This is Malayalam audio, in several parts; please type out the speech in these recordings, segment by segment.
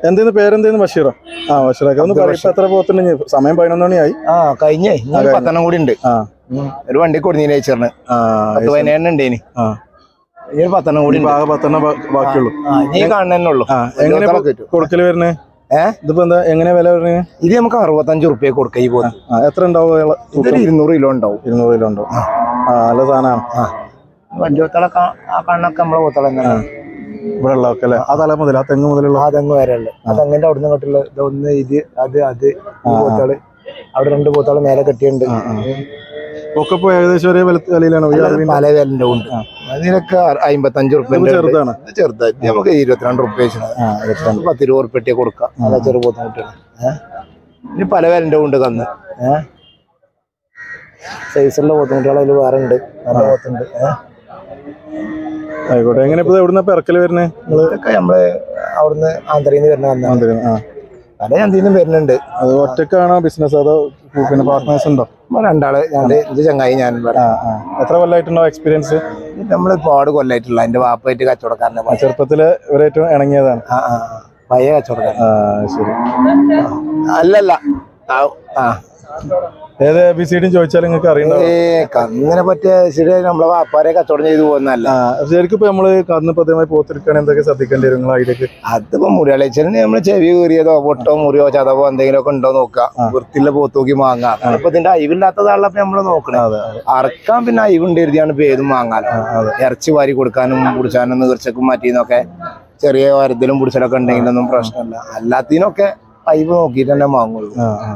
എന്തേന്ന് പേരെന്തേന്ന് ബഷീറോ ആ ബഷീറൊക്കെ ഒന്ന് പറയും ഇപ്പൊ എത്ര പോത്തുണ്ട് ഇനി? സമയം പതിനൊന്ന് മണിയായി ആ കഴിഞ്ഞേ ഇനി ഒരു പത്തെണ്ണം കൂടി ഉണ്ട് ആ ഉം. ഒരു വണ്ടി കൊടുന്നീന് ചേച്ചറിന് ആ പത്ത് പതിനേഴ് ഉണ്ടേനി ആ ഇനി ഒരു പത്തെണ്ണം കൂടി ഇനി ഉണ്ട് ആകെ പത്തെണ്ണം ബാ- ബാക്കിയുള്ളൂ ആ ഇനി കാണുന്നേ ഉള്ളൂ ആ എങ്ങനെ ഇരുപത്താളൊക്കെ കിട്ടും. കൊടുക്കല് വരുന്നേ ഏ ഇതിപ്പോ എന്താ എങ്ങനെ വില വരുന്നത് ഇത് നമുക്ക് അറുപത്തഞ്ച് റുപ്യ കൊടുക്ക ഈ പോകുന്നത് ആ എത്ര ഉണ്ടാവും അയാളെ ഇതൊരു ഇരുന്നൂറ് കിലോ ഉണ്ടാവും ഇരുന്നൂറ് കിലോ ഉണ്ടാവും ആ നല്ല സാധനമാണ് ആ വണ്ടി പോത്തളൊക്കെ ആ കണ്ണൊക്കെ നമ്മളെ പോത്തള തന്നെയാണ് ഇവിടെ ഉള്ളതൊക്കെ അല്ലേ ആ തല മുതൽ ആ തെങ്ങ് മുതലുള്ള ആ തെങ്ങ് വരെ ഉള്ളത് ആ തെങ്ങിന്റെ അവിടുന്ന് ഇങ്ങോട്ടുള്ള ഇത് ഒന്ന് ഇത് അത് അത് ഈ പോത്താള് അവിടെ രണ്ട് പോത്താള് മേലെ കെട്ടിയുണ്ട് ഒക്കെ ഇപ്പൊ ഏകദേശം ഒരേ വില വിലയിലാണ് ഈ അറിവിന്റെ പല വിലന്റെ ഉണ്ട് അതിനൊക്കെ അമ്പത്തഞ്ച് റുപ്യ ഇത് ചെറുതാണ് ചെറുതായി ഇത് നമുക്ക് ഇരുപത്തിരണ്ട് റുപ്യ വെച്ചാൽ ആ ഇരുപത്തിരണ്ട് പത്ത് ഇരുപത് ഉറുപ്പിയ കൊടുക്കാം അല്ല ചെറുപോത്തം കുട്ടികൾ ഏഹ് ഇനി പല വിലന്റെ ഉണ്ട് കന്ന് ഏഹ് സൈസുള്ള പോത്തുകുട്ടികൾ അതിൽ വേറെ ഉണ്ട് നല്ല പോത്തുണ്ട് ഏഹ് ആയിക്കോട്ടെ എങ്ങനെ ഇപ്പൊ എവിടുന്ന ഇറക്കല് വരുന്നേ ഇതൊക്കെ നമ്മള് അവിടുന്ന് ആന്ധ്രയിൽ നിന്ന് വരുന്ന കന്നാണ് ആ പല ചന്തയിൽ നിന്നും വരുന്നുണ്ട് അത് ഒറ്റക്കാണോ ബിസിനസ് അതോ പിന്നെ പാർട്ട്നേഴ്സ് ഉണ്ടോ ഇപ്പൊ രണ്ടാള് ഞാൻ ഇത് ചങ്ങായി ഞാൻ ഇവിടെ ആ ആ എത്ര കൊല്ലമായിട്ടുണ്ടോ എക്സ്പീരിയൻസ് ഇത് നമ്മൾ ഒരുപാട് കൊല്ലായിട്ടുള്ള എന്റെ വാപ്പായിട്ട് കച്ചവടക്കാരനെ പ- ചെറുപ്പത്തില് ഇവരേറ്റവും ഇണങ്ങിയതാണ് ആ ആ ആ. പഴയ കച്ചവടക്കാരൻ ആ ശരി അല്ലല്ല ആ, ആ ഏത് ബി സി ഡിയും ചോദിച്ചാൽ നിങ്ങൾക്ക് അറിയണ്ടോ ഏ കന്നിനെ പറ്റിയ ശരി നമ്മളെ വാപ്പാരെ കച്ചവടം ചെയ്തു പോകുന്നതല്ല ആ ശരിക്കും ഇപ്പൊ നമ്മള് കന്ന് പദ്യമായി പോത്തെടുക്കുകയാണെങ്കിൽ എന്തൊക്കെ ശ്രദ്ധിക്കേണ്ടി വരും നിങ്ങൾ അതിലേക്ക് അതിപ്പോ മുറിയാളിച്ചന് നമ്മള് ചെവി കീറിയതോ പൊട്ടോ മുറിയോ ചതവോ എന്തെങ്കിലുമൊക്കെ ഉണ്ടോ നോക്കുക വൃത്തിയുള്ള പോത്ത് നോക്കി വാങ്ങാം ഇപ്പൊ ഇതിന്റെ അയവില്ലാത്തതാണല്ലോ ഇപ്പൊ നമ്മള് നോക്കണേ അതെ അതെ അറക്കാൻ പിന്നെ അയവുണ്ട് എഴുതിയാണ് ഇപ്പൊ ഏതും വാങ്ങാലോ ഇറച്ചി വാരി കൊടുക്കാനും പിടിച്ചാനും നീർച്ചക്കും മാറ്റിന്നൊക്കെ ചെറിയ വരത്തിലും പിടിച്ചലൊക്കെ ഉണ്ടെങ്കിലൊന്നും പ്രശ്നമില്ല അല്ലാത്തതിനൊക്കെ അയവ് നോക്കിയിട്ട് തന്നെ വാങ്ങുള്ളൂ ആ ആ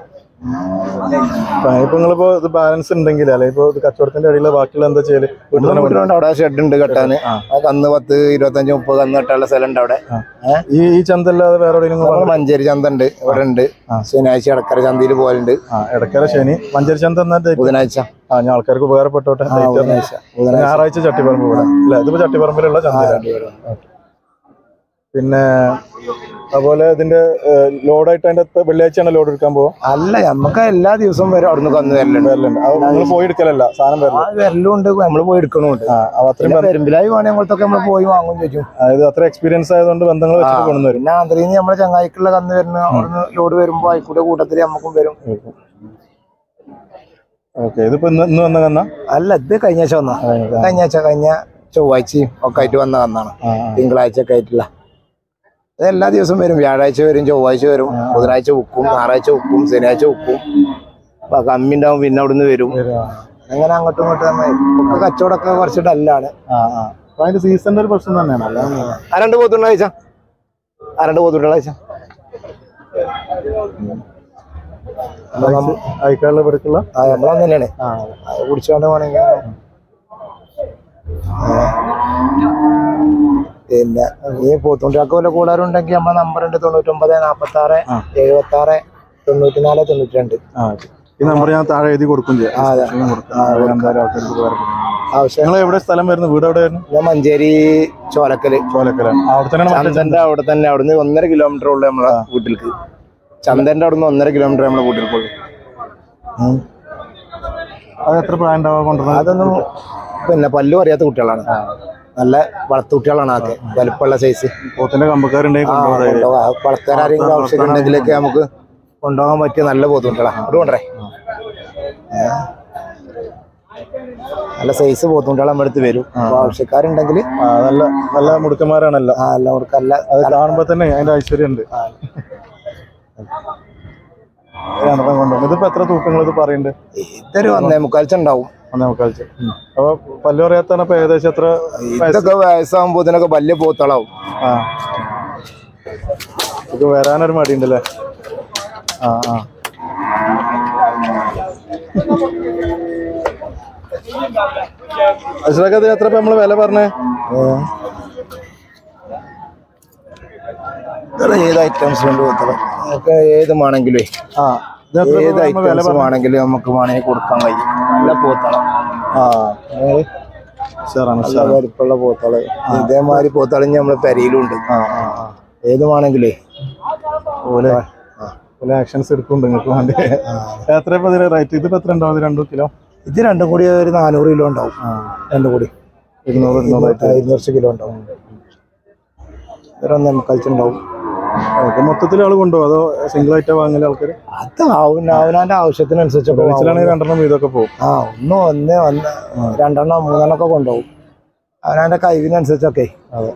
ഇപ്പൊ നിങ്ങളിപ്പോ ഇത് ബാലൻസ് ഉണ്ടെങ്കിൽ അല്ലെ ഇപ്പൊ ഇത് കച്ചവടത്തിന്റെ ഇടയിൽ ബാക്കിയുള്ള എന്താ ചെയ്യല് വീട്ടിൽ തന്നെ കൊണ്ടുവരും. വീട്ടിലുണ്ട് അവിടെ ഷെഡ് ഉണ്ട് കെട്ടാന് ആ. ആ കന്ന് പത്ത് ഇരുപത്തഞ്ച് മുപ്പത് കന്ന് കെട്ടാനുള്ള സ്ഥലം ഉണ്ട് അവിടെ ഏഹ് ഈ ഈ ചന്ത അല്ലാതെ വേറെ എവിടെയെങ്കിലും നമ്മള് മഞ്ചേരി ചന്ത ഉണ്ട് ഇവിടെ ഉണ്ട് ശനിയാഴ്ച ഇടക്കര ചന്തയിൽ പോലുണ്ട് ആ ഇടക്കര ശനി മഞ്ചേരി ചന്ത എന്നാ date? ബുധനാഴ്ച ആ ഞാൻ ആൾക്കാർക്ക് ഉപകാരപ്പെട്ടോട്ടെ ആ, date ഒന്ന്. ബുധനാഴ്ച ബുധനാഴ്ച ഞായറാഴ്ച ചട്ടിപ്പറമ്പ് ഇവിടെ അല്ല ഇതിപ്പോ ചട്ടിപ്പറമ്പിലുള്ള ചന്തയിലാണ് പിന്നെ അതുപോലെ ഇതിന്റെ ലോഡായിട്ട് അതിന്റെ ഇപ്പൊ വെള്ളിയാഴ്ചയാണ് ലോഡ് എടുക്കാൻ പോവാ അല്ല നമുക്ക് എല്ലാ ദിവസവും വരും അവിടുന്ന് കന്ന് വരലുണ്ട് വരലുണ്ട് അത് നിങ്ങൾ പോയി എടുക്കലല്ല സാധനം ആ വരല് വരലും ഉണ്ട് നമ്മള് പോയി എടുക്കണമുണ്ട് ആ അത് അത്രയും ബന്ധ- പെരുമ്പിലായി വേണമെങ്കിലത്തൊക്കെ നമ്മൾ പോയി വാങ്ങും ചോദിക്കും അതായത് അത്ര എക്സ്പീരിയൻസ് ആയതുകൊണ്ട് ബന്ധങ്ങൾ വെച്ചിട്ട് കൊണ്ടുവരും പിന്നെ ആന്ധ്രയിൽ നിന്ന് നമ്മളെ ചങ്ങായിക്കുള്ള കന്ന് വരുന്ന അവിടുന്ന് ലോഡ് വരുമ്പോ ആയിക്കൂടെ കൂട്ടത്തിൽ നമുക്കും വരും ഓക്കെ ഇതിപ്പോ ഇന്ന് ഇന്ന് വന്ന കന്ന അല്ല ഇത് കഴിഞ്ഞ ആഴ്ച വന്ന കഴിഞ്ഞ ആഴ്ച കഴിഞ്ഞ ചൊവ്വാഴ്ചയും ഒക്കെ ആയിട്ട് വന്ന കന്നാണ് ആ തിങ്കളാഴ്ച ഒക്കെ ആയിട്ടില്ല ഇത് എല്ലാ ദിവസവും വരും വ്യാഴാഴ്ച വരും ചൊവ്വാഴ്ച വരും ബുധനാഴ്ച ഉക്കും ഞായറാഴ്ച ഉക്കും ശനിയാഴ്ച ഉക്കും അപ്പൊ കമ്മി ഉണ്ടാവും പിന്നെ അവിടുന്ന് വരും ആ അങ്ങനെ അങ്ങോട്ടും ഇങ്ങോട്ടും തന്നെ ഒക്കെ കച്ചവടമൊക്കെ കുറച്ച് ഡല്ലാണ് ആ ആ അപ്പൊ അതിന്റെ സീസണിന്റെ ഒരു പ്രശ്നം തന്നെയാണ് അല്ലാതെ ആ രണ്ട് പോത്തുള്ള ആഴ്ച ആ രണ്ട് പോത്തുള്ള ആഴ്ച അയക്കാനുള്ള പെടുക്കുള്ള ആ നമ്മളന്ന് തന്നെയാണ് ആ അത് കുടിച്ചോണ്ട് പോണെങ്കിൽ പിന്നെ ഈ പോത്തുണ്ടിയാൾക്ക് വല്ല കൂടാറുണ്ടെങ്കിൽ നമ്മളെ നമ്പർ ഉണ്ട് തൊണ്ണൂറ്റൊമ്പത് നാപ്പത്തി ആറ് ആ. എഴുപത്തി ആറ് തൊണ്ണൂറ്റി നാല് തൊണ്ണൂറ്റി രണ്ട് ആ ഓക്കേ. ഈ നമ്പർ ഞാൻ താഴെ എഴുതി കൊടുക്കും ചെയ്യാം ആ, അതെ. ഇതും കൊടുക്കാം. അത് എന്തായാലും ആൾക്കാർക്ക് ഉപകാരപ്പെടും ആവശ്യം നിങ്ങൾ എവിടെ സ്ഥലം വരുന്നത് വീട് എവിടെയായിരുന്നു ഞാൻ മഞ്ചേരി ചോലക്കല് ചോലക്കലാണ് അവിടെ തന്നെയാണ് മറ്റേ ചന്ദന്റെ അവിടെ തന്നെ അവിടുന്ന് ഒന്നര കിലോമീറ്റർ ഉള്ളു നമ്മളെ വീട്ടിലേക്ക് ചന്ദന്റെ അവിടുന്ന് ഒന്നര കിലോമീറ്റർ നമ്മളെ വീട്ടിലേക്കുള്ളു അത് എത്ര പ്രായം ഉണ്ടാവാൻ കൊണ്ടുവരുന്നത് അതൊന്നും പിന്നെ പല്ലു അറിയാത്ത കുട്ടികളാണ് നല്ല വളർത്തു കുട്ടികളാണ് അതൊക്കെ വലുപ്പമുള്ള സൈസ് പോത്തിന്റെ കമ്പക്കാരുണ്ടെങ്കിൽ കൊണ്ടുപോകാം വളർത്താരെങ്കിലും ആവശ്യം ഉണ്ടെങ്കിലൊക്കെ നമുക്ക് കൊണ്ടുപോകാൻ പറ്റിയ നല്ല പോത്തുകുട്ടികളാ അത് കൊണ്ടേ നല്ല സൈസ് പോത്തുകുട്ടികൾ നമ്മുടെ അടുത്ത് വരും അപ്പൊ ആവശ്യക്കാരുണ്ടെങ്കിൽ ആ, നല്ല നല്ല മുടുക്കന്മാരാണല്ലോ ആ എല്ലാം കൊടുക്കാം നല്ല അത് കാണുമ്പോ തന്നെ അതിന്റെ ഐശ്വര്യം ഉണ്ട് കൊണ്ടുപോകും ഇതിപ്പോ എത്ര തൂക്കങ്ങൾ ഇത് പറയുന്നുണ്ട് ഇതൊരു ഒന്നേ മുക്കാൽച്ച ഉണ്ടാവും ഒന്നേ മുക്കാൽച്ച് അപ്പൊ പല്ലു പറയാത്താണ് ഇപ്പൊ ഏകദേശം എത്ര ഇതൊക്കെ വയസ്സാകുമ്പോ ഇതിനൊക്കെ വലിയ പോത്തുകളാവും ആ ഇത് വരാനൊരു മടിയുണ്ടല്ലേ ആ ആ അശ്രക്ക് അതിന് എത്ര നമ്മള് വില പറഞ്ഞേ ഇതൊക്കെ ഏത് ഐറ്റംസ് ഉണ്ട് പോത്തുകൾ നമുക്ക് ഏത് വേണമെങ്കിലും ആ ഇത് എത്ര ഏത് നമ്മള് വില ഐറ്റംസ് വേണമെങ്കിലും നമുക്ക് വേണമെങ്കിൽ കൊടുക്കാൻ കഴിയും നല്ല പോത്തളം ആ ഉഷാറാണ് നല്ല ഉഷാറാണ് വലിപ്പമുള്ള പോത്തള് ഇതേമാതിരി പോത്തളിഞ്ഞ് നമ്മളെ പെരയിലുണ്ട് ആ ആ ആ ഏത് വേണമെങ്കിലേ ഓലെ ഓലെ ആക്ഷൻസ് എടുക്കുന്നുണ്ട് നിങ്ങൾക്ക് വേണ്ടി എത്ര ഇപ്പൊ ഇതിന് റേറ്റ് ഇതിപ്പോ എത്ര ഉണ്ടാവും ഇത് രണ്ടു കിലോ ഇത് രണ്ടും കൂടി ഒരു നാനൂറ് കിലോ ഉണ്ടാവും ആ രണ്ടും കൂടി ഇരുന്നൂറ് ഇരുന്നൂറായിട്ട് ഇരുന്നൂറ് കിലോ ഉണ്ടാവും ഒരു ഒന്നേ മുക്കാൽച്ച് ഉണ്ടാവും ഓക്കെ മൊത്തത്തിൽ ആള് കൊണ്ടുപോകും അതോ സിംഗിൾ ആയിട്ടാ വാങ്ങല് ആൾക്കാർ അത് അവന അവനാന്റെ ആവശ്യത്തിനനുസരിച്ചൊക്കെ വാങ്ങും. വെളിച്ചിലാണെങ്കിൽ രണ്ടെണ്ണം വീതമൊക്കെ പോകും ആ ഒന്ന് ഒന്ന് ഒന്ന് രണ്ടെണ്ണം മൂന്നെണ്ണം ഒക്കെ കൊണ്ടുപോകും അവനാന്റെ കഴിവിനനുസരിച്ചൊക്കെ അതെ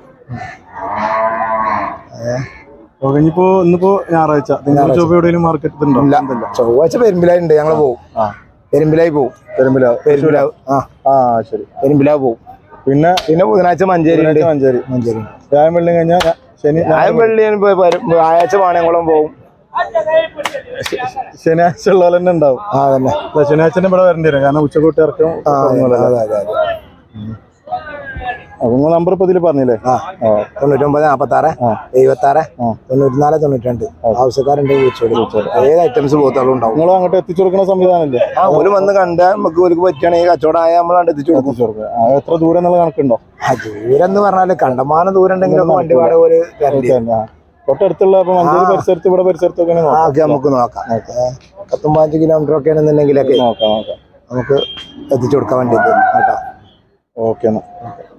ഓക്കെ ഇനിയിപ്പോ ഇന്നിപ്പോ ഞായറാഴ്ച നിങ്ങൾ ചൊവ്വ എവിടെയെങ്കിലും മാർക്കറ്റ് ഉണ്ടോ ഇല്ല. എന്തില്ല ചൊവ്വാഴ്ച പെരുമ്പിലായി ഉണ്ട് ഞങ്ങൾ പോകും ആ പെരുമ്പിലായി പോകും പെരുമ്പില പെരുമ്പിലാവ് ആ ആ ശരി പെരുമ്പിലാവ് പോകും പിന്നെ പിന്നെ ബുധനാഴ്ച മഞ്ചേരി ഉണ്ട് ബുധനാഴ്ച മഞ്ചേരി മഞ്ചേരി വ്യാഴം വെള്ളി കഴിഞ്ഞാൽ ശനി ഞായം വെള്ളി വ്യാഴാഴ്ച വാണയംകുളം പോകും ശനിയാഴ്ച ഉള്ള പോലെ തന്നെ ഉണ്ടാവും ആ തന്നെ അല്ല, ശനിയാഴ്ച തന്നെ ഇവിടെ വരേണ്ടി വരും കാരണം ഉച്ചക്കൂട്ടി ഇറക്കും ആ അതെ അതെ അതെ അപ്പൊ നിങ്ങൾ നമ്പർ ഇപ്പൊ ഇതിൽ പറഞ്ഞില്ലേ ആ തൊണ്ണൂറ്റൊമ്പത് നാപ്പത്തി ആറ് ആ. എഴുപത്തി ആറ് ആ. തൊണ്ണൂറ്റിനാല് തൊണ്ണൂറ്റിരണ്ട് ആവശ്യക്കാരുണ്ട് വിളിച്ചോളൂ ഏത് ഐറ്റംസ് പോത്തുകളും ഉണ്ടാവും നിങ്ങൾ അങ്ങോട്ട് എത്തിച്ചു കൊടുക്കുന്ന സംവിധാനമല്ലേ ആ ഒരു വന്ന് കണ്ട നമുക്ക് ഒരു പറ്റുകയാണെങ്കിൽ കച്ചവടമായ നമ്മൾ കണ്ട് എത്തിച്ചു കൊടുക്കും എത്തിച്ചു കൊടുക്കുക ആ, എത്ര ദൂരം എന്നുള്ള കണക്കുണ്ടോ ആ ദൂരം എന്ന് പറഞ്ഞാല് കണ്ടമാനം ദൂരം ഉണ്ടെങ്കിലൊക്കെ വണ്ടി വാടക ഒരു തരണ്ടി ആ. തൊട്ടടുത്തുള്ള ഇപ്പൊ മഞ്ചേരി പരിസരത്ത് ഇവിടെ പരിസരത്തൊക്കെ ആ ഓക്കെ നമുക്ക് നോക്കാം ഏ, പത്തും പതിനഞ്ച് കിലോമീറ്റർ ഒക്കെ ആണെന്നുണ്ടെങ്കിലൊക്കെ നോക്കാം നോക്കാം നമുക്ക് എത്തിച്ചു കൊടുക്കാൻ വേണ്ടിയിട്ട് കേട്ടോ ഓക്കെ എന്നാ